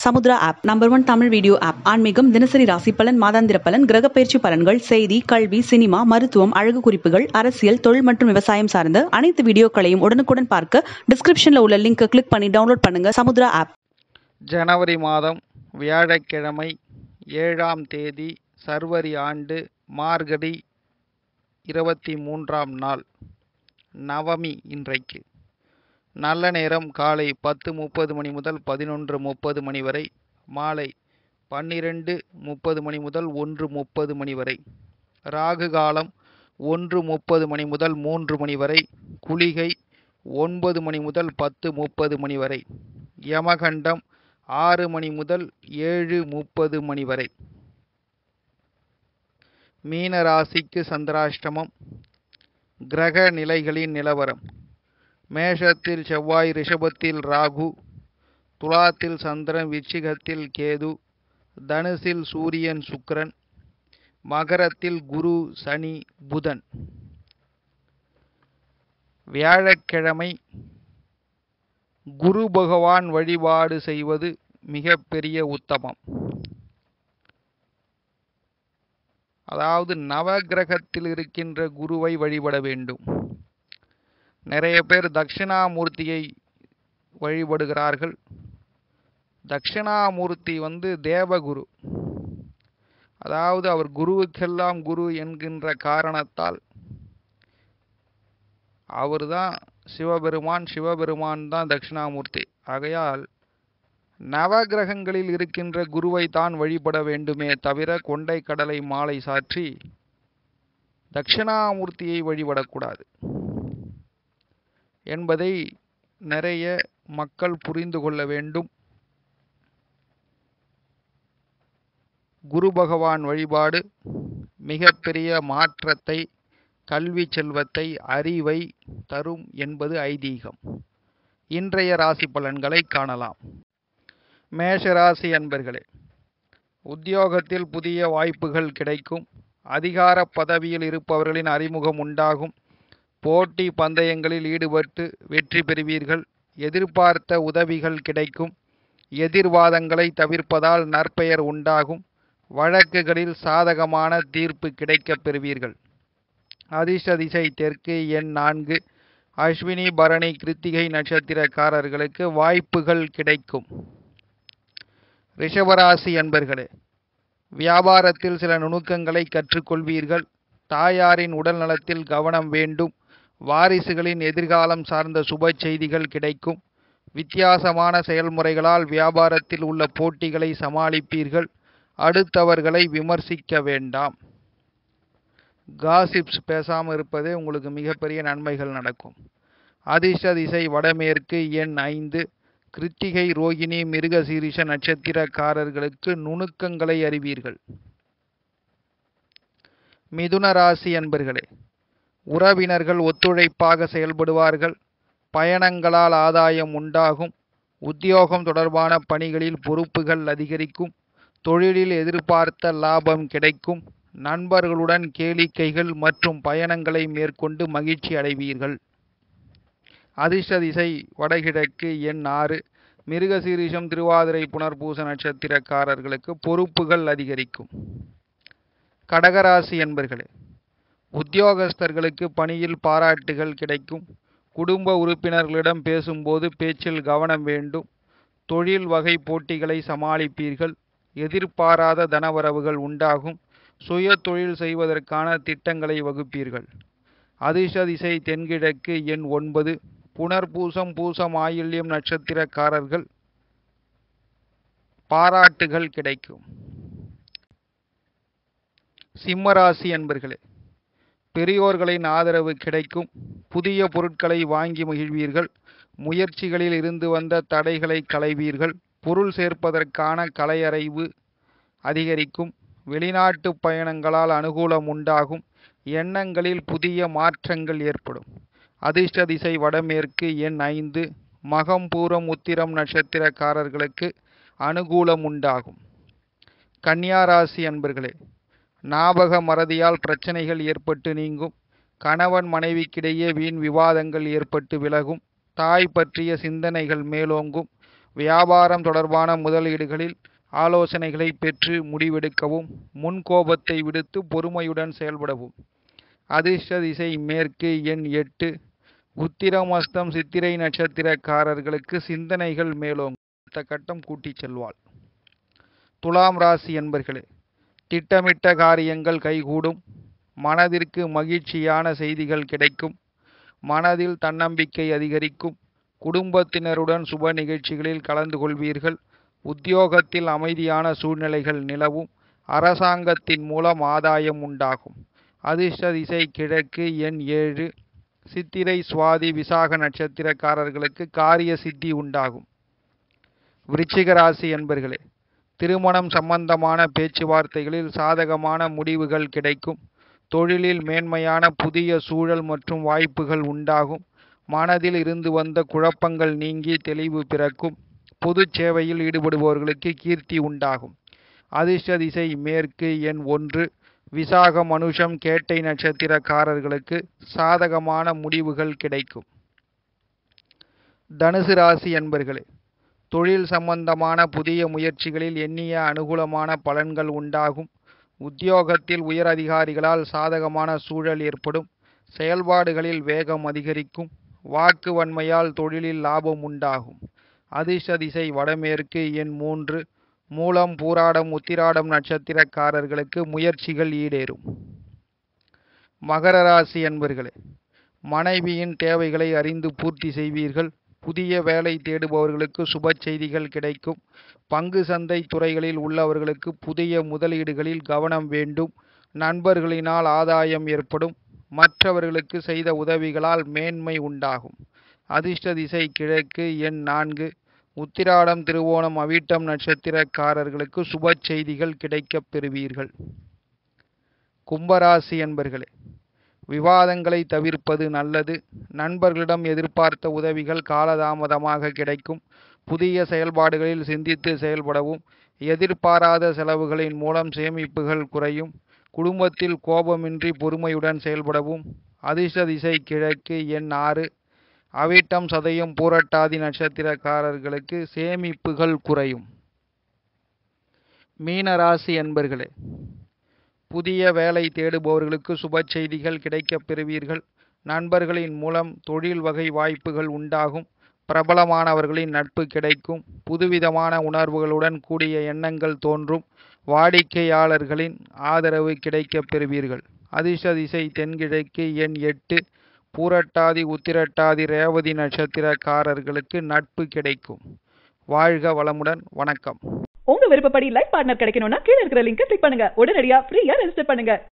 Samudra app number one Tamil video app ஆன்மீகம் தினசரி ராசி பலன் மாதாந்திர பலன் கிரக பயிற்சி பலன்கள் செய்தி கல்வி சினிமா மருத்துவம் அழகு குறிப்புகள் அரசியல் தொழில் மற்றும் விவசாயம் சார்ந்த அனைத்து வீடியோக்களையும் உடனுக்குடன் பார்க்க டிஸ்கிரிப்ஷன்ல உள்ள லிங்கை கிளிக் பண்ணி டவுன்லோட் பண்ணுங்க சமுத்ரா ஆப் ஜனவரி மாதம் வியாழக்கிழமை ஏழாம் தேதி சர்வரி ஆண்டு மார்கழி இருபத்தி மூன்றாம் நாள் நவமி இன்றைக்கு நல்ல நேரம் காலை பத்து முப்பது மணி முதல் பதினொன்று முப்பது மணி வரை மாலை பன்னிரெண்டு முப்பது மணி முதல் ஒன்று முப்பது மணி வரை ராகு காலம் ஒன்று முப்பது மணி முதல் மூன்று மணி வரை குளிகை ஒன்பது மணி முதல் பத்து முப்பது மணி வரை யமகண்டம் ஆறு மணி முதல் ஏழு முப்பது மணி வரை மீன ராசிக்கு சந்திராஷ்டமம் கிரக நிலைகளின் நிலவரம் மேஷத்தில் செவ்வாய் ரிஷபத்தில் ராகு துலாத்தில் சந்திரன் விச்சிகத்தில் கேது தனுசில் சூரியன் சுக்கிரன் மகரத்தில் குரு சனி புதன் வியாழக்கிழமை குரு பகவான் வழிபாடு செய்வது மிகப்பெரிய உத்தமம் அதாவது நவகிரகத்தில் இருக்கின்ற குருவை வழிபட வேண்டும் நிறைய பேர் தட்சிணாமூர்த்தியை வழிபடுகிறார்கள் தட்சிணாமூர்த்தி வந்து தேவகுரு அதாவது அவர் குருவுக்கெல்லாம் குரு என்கின்ற காரணத்தால் அவர்தான் சிவபெருமான் சிவபெருமான் தான் தட்சிணாமூர்த்தி ஆகையால் நவகிரகங்களில் இருக்கின்ற குருவை தான் வழிபட வேண்டுமே தவிர கொண்டை கடலை மாலை சாற்றி தட்சிணாமூர்த்தியை வழிபடக்கூடாது என்பதை நிறைய மக்கள் புரிந்து கொள்ள வேண்டும் குரு பகவான் வழிபாடு மிகப்பெரிய மாற்றத்தை கல்வி செல்வத்தை அறிவை தரும் என்பது ஐதீகம் இன்றைய ராசி பலன்களை காணலாம் மேஷ ராசி அன்பர்களே உத்தியோகத்தில் புதிய வாய்ப்புகள் கிடைக்கும் அதிகார பதவியில் இருப்பவர்களின் அறிமுகம் உண்டாகும் போட்டி பந்தயங்களில் ஈடுபட்டு வெற்றி பெறுவீர்கள் எதிர்பார்த்த உதவிகள் கிடைக்கும் எதிர்வாதங்களை தவிர்ப்பதால் நற்பெயர் உண்டாகும் வழக்குகளில் சாதகமான தீர்ப்பு கிடைக்கப் பெறுவீர்கள் அதிர்ஷ்ட திசை தெற்கு எண் நான்கு அஸ்வினி பரணி கிருத்திகை நட்சத்திரக்காரர்களுக்கு வாய்ப்புகள் கிடைக்கும் ரிஷபராசி அன்பர்களே வியாபாரத்தில் சில நுணுக்கங்களை கற்றுக்கொள்வீர்கள் தாயாரின் உடல் நலத்தில் கவனம் வேண்டும் வாரிசுகளின் எதிர்காலம் சார்ந்த சுப செய்திகள் கிடைக்கும் வித்தியாசமான செயல்முறைகளால் வியாபாரத்தில் உள்ள போட்டிகளை சமாளிப்பீர்கள் அடுத்தவர்களை விமர்சிக்க வேண்டாம் காசிப்ஸ் பேசாமல் இருப்பதே உங்களுக்கு மிகப்பெரிய நன்மைகள் நடக்கும் அதிர்ஷ்ட திசை வடமேற்கு எண் ஐந்து கிருத்திகை ரோகிணி மிருகசீரிஷ நட்சத்திரக்காரர்களுக்கு நுணுக்கங்களை அறிவீர்கள் மிதுன ராசி அன்பர்களே உறவினர்கள் ஒத்துழைப்பாக செயல்படுவார்கள் பயணங்களால் ஆதாயம் உண்டாகும் உத்தியோகம் தொடர்பான பணிகளில் பொறுப்புகள் அதிகரிக்கும் தொழிலில் எதிர்பார்த்த லாபம் கிடைக்கும் நண்பர்களுடன் கேளிக்கைகள் மற்றும் பயணங்களை மேற்கொண்டு மகிழ்ச்சி அடைவீர்கள் அதிர்ஷ்ட திசை வடகிழக்கு எண் ஆறு மிருகசீரிஷம் திருவாதிரை புனர்பூச நட்சத்திரக்காரர்களுக்கு பொறுப்புகள் அதிகரிக்கும் கடகராசி என்பர்களே உத்தியோகஸ்தர்களுக்கு பணியில் பாராட்டுகள் கிடைக்கும் குடும்ப உறுப்பினர்களிடம் பேசும்போது பேச்சில் கவனம் வேண்டும் தொழில் வகை போட்டிகளை சமாளிப்பீர்கள் எதிர்பாராத தனவரவுகள் உண்டாகும் சுய தொழில் செய்வதற்கான திட்டங்களை வகுப்பீர்கள் அதிர்ஷ்ட திசை தென்கிழக்கு எண் ஒன்பது புனர்பூசம் பூசம் ஆயில்யம் நட்சத்திரக்காரர்கள் பாராட்டுகள் கிடைக்கும் சிம்மராசி என்பர்களே பெரியோர்களின் ஆதரவு கிடைக்கும் புதிய பொருட்களை வாங்கி மகிழ்வீர்கள் முயற்சிகளில் இருந்து வந்த தடைகளை களைவீர்கள் பொருள் சேர்ப்பதற்கான கலையறைவு அதிகரிக்கும் வெளிநாட்டு பயணங்களால் அனுகூலம் உண்டாகும் எண்ணங்களில் புதிய மாற்றங்கள் ஏற்படும் அதிர்ஷ்ட திசை வடமேற்கு எண் ஐந்து மகம் பூரம் உத்திரம் நட்சத்திரக்காரர்களுக்கு அனுகூலம் உண்டாகும் கன்னியாராசி அன்பர்களே ஞாபக மறதியால் பிரச்சனைகள் ஏற்பட்டு நீங்கும் கணவன் மனைவிக்கிடையே வீண் விவாதங்கள் ஏற்பட்டு விலகும் தாய் பற்றிய சிந்தனைகள் மேலோங்கும் வியாபாரம் தொடர்பான முதலீடுகளில் ஆலோசனைகளை பெற்று முடிவெடுக்கவும் முன்கோபத்தை விடுத்து பொறுமையுடன் செயல்படவும் அதிர்ஷ்ட திசை மேற்கு எண் எட்டு உத்திரமஸ்தம் சித்திரை நட்சத்திரக்காரர்களுக்கு சிந்தனைகள் மேலும் அடுத்த கட்டம் கூட்டிச் செல்வாள் துலாம் ராசி என்பர்களே திட்டமிட்ட காரியங்கள் கைகூடும் மனதிற்கு மகிழ்ச்சியான செய்திகள் கிடைக்கும் மனதில் தன்னம்பிக்கை அதிகரிக்கும் குடும்பத்தினருடன் சுப நிகழ்ச்சிகளில் கலந்து கொள்வீர்கள் உத்தியோகத்தில் அமைதியான சூழ்நிலைகள் நிலவும் அரசாங்கத்தின் மூலம் ஆதாயம் உண்டாகும் அதிர்ஷ்ட திசை கிழக்கு எண் ஏழு சித்திரை சுவாதி விசாக நட்சத்திரக்காரர்களுக்கு காரிய சித்தி உண்டாகும் விருச்சிக ராசி என்பர்களே திருமணம் சம்பந்தமான பேச்சுவார்த்தைகளில் சாதகமான முடிவுகள் கிடைக்கும் தொழிலில் மேன்மையான புதிய சூழல் மற்றும் வாய்ப்புகள் உண்டாகும் மனதில் இருந்து வந்த குழப்பங்கள் நீங்கி தெளிவு பிறக்கும் பொது சேவையில் ஈடுபடுபவர்களுக்கு கீர்த்தி உண்டாகும் அதிர்ஷ்ட திசை மேற்கு எண் ஒன்று விசாகம் மனுஷம் கேட்டை நட்சத்திரக்காரர்களுக்கு சாதகமான முடிவுகள் கிடைக்கும் தனுசு ராசி என்பர்களே தொழில் சம்பந்தமான புதிய முயற்சிகளில் எண்ணிய அனுகூலமான பலன்கள் உண்டாகும் உத்தியோகத்தில் உயர் அதிகாரிகளால் சாதகமான சூழல் ஏற்படும் செயல்பாடுகளில் வேகம் அதிகரிக்கும் வாக்கு வன்மையால் தொழிலில் லாபம் உண்டாகும் அதிர்ஷ்ட திசை வடமேற்கு எண் மூன்று மூலம் பூராடம் உத்திராடம் நட்சத்திரக்காரர்களுக்கு முயற்சிகள் ஈடேறும் மகர ராசி என்பர்களே மனைவியின் தேவைகளை அறிந்து பூர்த்தி செய்வீர்கள் புதிய வேலை தேடுபவர்களுக்கு சுப செய்திகள் கிடைக்கும் பங்கு சந்தை துறைகளில் உள்ளவர்களுக்கு புதிய முதலீடுகளில் கவனம் வேண்டும் நண்பர்களினால் ஆதாயம் ஏற்படும் மற்றவர்களுக்கு செய்த உதவிகளால் மேன்மை உண்டாகும் அதிர்ஷ்ட திசை கிழக்கு எண் நான்கு உத்திராடம் திருவோணம் அவிட்டம் நட்சத்திரக்காரர்களுக்கு சுப செய்திகள் கிடைக்கப் பெறுவீர்கள் கும்பராசி என்பர்களே விவாதங்களை தவிர்ப்பது நல்லது நண்பர்களிடம் எதிர்பார்த்த உதவிகள் காலதாமதமாக கிடைக்கும் புதிய செயல்பாடுகளில் சிந்தித்து செயல்படவும் எதிர்பாராத செலவுகளின் மூலம் சேமிப்புகள் குறையும் குடும்பத்தில் கோபமின்றி பொறுமையுடன் செயல்படவும் அதிர்ஷ்ட திசை கிழக்கு எண் ஆறு அவிட்டம் சதயம் பூரட்டாதி நட்சத்திரக்காரர்களுக்கு சேமிப்புகள் குறையும் மீனராசி என்பர்களே புதிய வேலை தேடுபவர்களுக்கு சுப செய்திகள் கிடைக்கப் பெறுவீர்கள் நண்பர்களின் மூலம் தொழில் வகை வாய்ப்புகள் உண்டாகும் பிரபலமானவர்களின் நட்பு கிடைக்கும் புதுவிதமான உணர்வுகளுடன் கூடிய எண்ணங்கள் தோன்றும் வாடிக்கையாளர்களின் ஆதரவு கிடைக்கப் பெறுவீர்கள் அதிர்ஷ்ட திசை தென்கிழக்கு எண் எட்டு பூரட்டாதி உத்திரட்டாதி ரேவதி நட்சத்திரக்காரர்களுக்கு நட்பு கிடைக்கும் வாழ்க வளமுடன் வணக்கம் உங்க விருப்பப்படி லைஃப் பார்ட்னர் கிடைக்கணும்னா கீழ இருக்கிற லிங்கை கிளிக் பண்ணுங்க உடனடியா ஃப்ரீயா ரெஜிஸ்டர் பண்ணுங்க